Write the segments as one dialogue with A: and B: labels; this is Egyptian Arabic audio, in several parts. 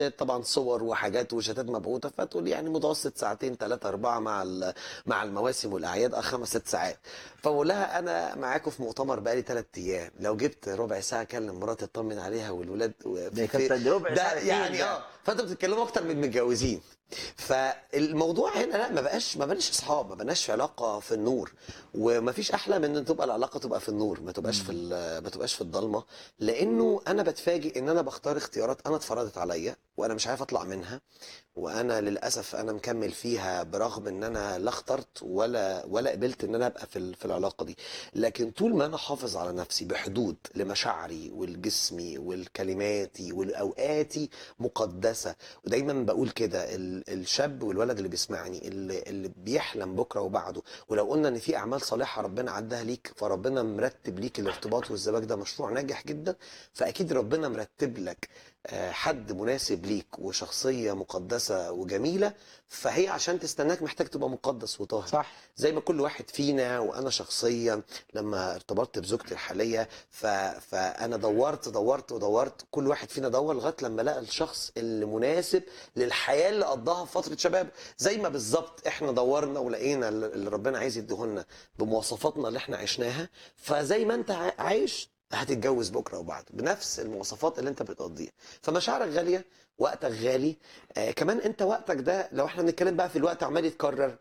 A: طبعا صور وحاجات وشتات مبعوثه فتقول يعني متوسط ساعتين ثلاثه اربعه مع ال- مع المواسم والاعياد اه خمس ست ساعات فبقول لها انا معاكم في مؤتمر بقالي ثلاث ايام لو جبت ربع ساعه اكلم مراتي اطمن عليها والولاد و-
B: ده
A: في-
B: كانت ربع
A: ده
B: ساعة كتير
A: يعني
B: ده.
A: اه فانتوا بتتكلموا اكتر من متجوزين فالموضوع هنا لا ما بقاش ما بقاش اصحاب ما بقناش في علاقه في النور وما فيش احلى من ان تبقى العلاقه تبقى في النور ما تبقاش في ال- ما تبقاش في الضلمه لانه انا بتفاجئ ان انا بختار اختيارات انا اتفرضت عليا وانا مش عارف اطلع منها وانا للاسف انا مكمل فيها برغم ان انا لا اخترت ولا ولا قبلت ان انا ابقى في ال- في العلاقه دي لكن طول ما انا حافظ على نفسي بحدود لمشاعري والجسمي والكلماتي والاوقاتي مقدسه ودايما بقول كده ال- الشاب والولد اللي بيسمعني اللي, اللي بيحلم بكره وبعده ولو قلنا ان في اعمال صالحه ربنا عدها ليك فربنا مرتب ليك الارتباط والزواج ده مشروع ناجح جدا فاكيد ربنا مرتب لك آه، حد مناسب ليك وشخصيه مقدسه وجميله فهي عشان تستناك محتاج تبقى مقدس وطاهر
B: صح
A: زي ما كل واحد فينا وانا شخصيا لما ارتبطت بزوجتي الحاليه ف... فانا دورت دورت ودورت كل واحد فينا دور لغايه لما لقى الشخص اللي مناسب للحياه اللي قضاها في فتره شباب زي ما بالظبط احنا دورنا ولقينا اللي ربنا عايز يديهولنا بمواصفاتنا اللي احنا عشناها فزي ما انت ع- عايش هتتجوز بكره وبعد بنفس المواصفات اللي انت بتقضيها فمشاعرك غاليه وقتك غالي آه كمان انت وقتك ده لو احنا بنتكلم بقى في الوقت عمال يتكرر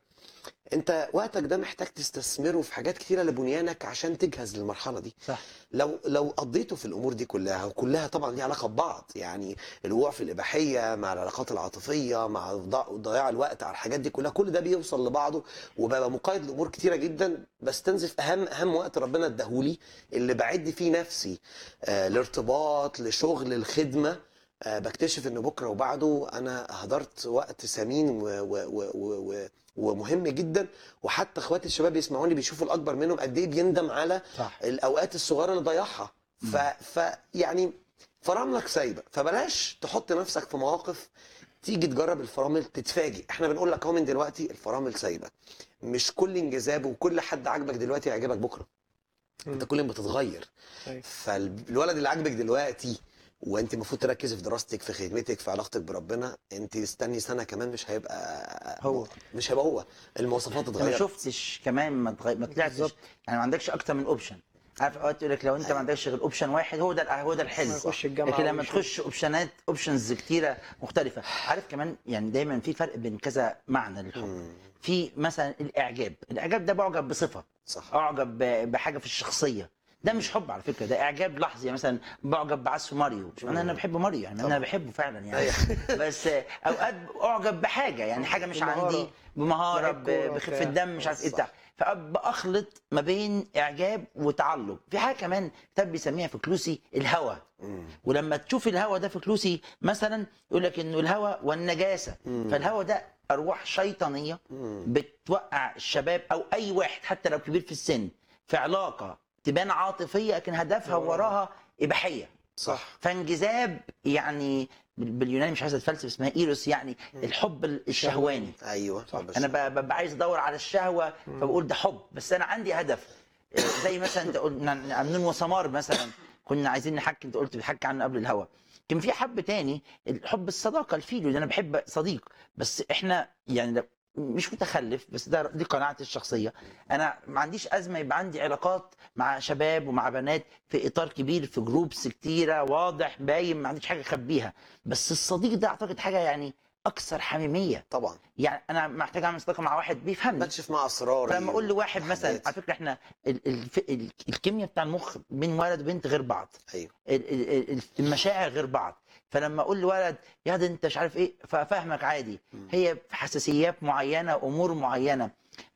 A: انت وقتك ده محتاج تستثمره في حاجات كتيره لبنيانك عشان تجهز للمرحله دي
B: صح
A: لو لو قضيته في الامور دي كلها وكلها طبعا ليها علاقه ببعض يعني الوقوع في الاباحيه مع العلاقات العاطفيه مع ضع- ضياع الوقت على الحاجات دي كلها كل ده بيوصل لبعضه وبقى مقيد لامور كتيره جدا بستنزف اهم اهم وقت ربنا اداهولي اللي بعد فيه نفسي آه الارتباط لشغل الخدمه آه بكتشف ان بكره وبعده انا هدرت وقت ثمين و و و و و ومهم جدا وحتى اخواتي الشباب يسمعوني بيشوفوا الاكبر منهم قد ايه بيندم على
B: صح
A: الاوقات الصغيره اللي ضيعها ف... ف يعني فراملك سايبه فبلاش تحط نفسك في مواقف تيجي تجرب الفرامل تتفاجئ احنا بنقول لك اهو من دلوقتي الفرامل سايبه مش كل انجذاب وكل حد عاجبك دلوقتي هيعجبك بكره انت كل ما بتتغير
C: أيوة.
A: فالولد اللي عاجبك دلوقتي وانت المفروض تركزي في دراستك في خدمتك في علاقتك بربنا انت استني سنه كمان مش هيبقى
B: هو.
A: مش هيبقى هو المواصفات
B: انت ما
A: اتغيرت
B: شفتش كمان ما, تغ... ما طلعتش
C: بالظبط.
B: يعني ما عندكش اكتر من اوبشن عارف اوقات يقول لك لو انت ما عندكش غير اوبشن واحد هو ده هو ده الحلو
C: ما يخش الجامعة
B: لكن لما
C: ويشوف.
B: تخش اوبشنات اوبشنز كتيره مختلفه عارف كمان يعني دايما في فرق بين كذا معنى للحب
A: مم.
B: في مثلا الاعجاب الاعجاب ده بعجب بصفه
A: صح
B: اعجب ب- بحاجه في الشخصيه ده مش حب على فكره ده اعجاب لحظي يعني مثلا بعجب بعزف ماريو مش معناه ان انا بحب ماريو يعني انا بحبه فعلا يعني بس اوقات اعجب بحاجه يعني حاجه مش
C: بمهارة.
B: عندي بمهاره
C: لعب كورة
B: ب- بخفه
C: بتاع.
B: دم مش عارف ايه
A: صح.
B: بتاع فبخلط ما بين اعجاب وتعلق في حاجه كمان كتاب بيسميها في كلوسي الهوى
A: مم.
B: ولما تشوف الهوى ده في كلوسي مثلا يقول لك انه الهوى والنجاسه فالهوى ده ارواح شيطانيه
A: مم.
B: بتوقع الشباب او اي واحد حتى لو كبير في السن في علاقه تبان عاطفيه لكن هدفها وراها اباحيه
A: صح
B: فانجذاب يعني بال- باليوناني مش عايز اتفلسف اسمها ايروس يعني الحب الشهواني
A: ايوه
C: صح.
A: بس-
B: انا ب- ببقى عايز ادور على الشهوه فبقول ده حب بس انا عندي هدف زي مثلا انت قلنا امنون وسمار مثلا كنا عايزين نحكي انت قلت بتحكي عنه قبل الهوا كان في حب تاني الحب الصداقه الفيلو اللي انا بحب صديق بس احنا يعني ده مش متخلف بس ده دي قناعتي الشخصيه انا ما عنديش ازمه يبقى عندي علاقات مع شباب ومع بنات في اطار كبير في جروبس كتيره واضح باين ما عنديش حاجه اخبيها بس الصديق ده اعتقد حاجه يعني اكثر حميميه
A: طبعا
B: يعني انا محتاج اعمل صداقه مع واحد بيفهمني
A: بكشف مع اسراري
B: فلما اقول لواحد مثلا
A: وحاجات.
B: على فكره احنا ال- الف- ال- الكيمياء بتاع المخ بين ولد وبنت غير بعض
A: ايوه
B: ال- ال- ال- المشاعر غير بعض فلما اقول لولد يا ده انت مش عارف ايه ففهمك عادي هي في حساسيات معينه امور معينه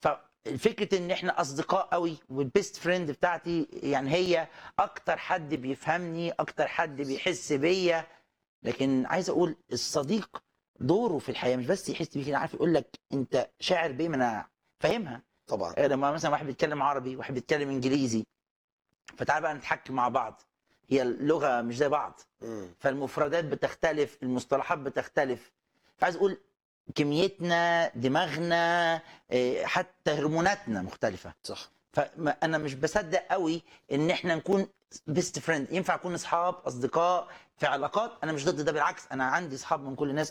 B: ففكره ان احنا اصدقاء قوي والبيست فريند بتاعتي يعني هي اكتر حد بيفهمني اكتر حد بيحس بيا لكن عايز اقول الصديق دوره في الحياه مش بس يحس بيك عارف يقول لك انت شاعر بيه ما انا فاهمها
A: طبعا
B: لما مثلا واحد بيتكلم عربي واحد بيتكلم انجليزي فتعال بقى نتحكي مع بعض هي اللغه مش زي بعض
A: مم.
B: فالمفردات بتختلف المصطلحات بتختلف فعايز اقول كميتنا دماغنا إيه، حتى هرموناتنا مختلفه
A: صح
B: فانا مش بصدق قوي ان احنا نكون بيست فريند ينفع نكون اصحاب اصدقاء في علاقات انا مش ضد ده بالعكس انا عندي اصحاب من كل الناس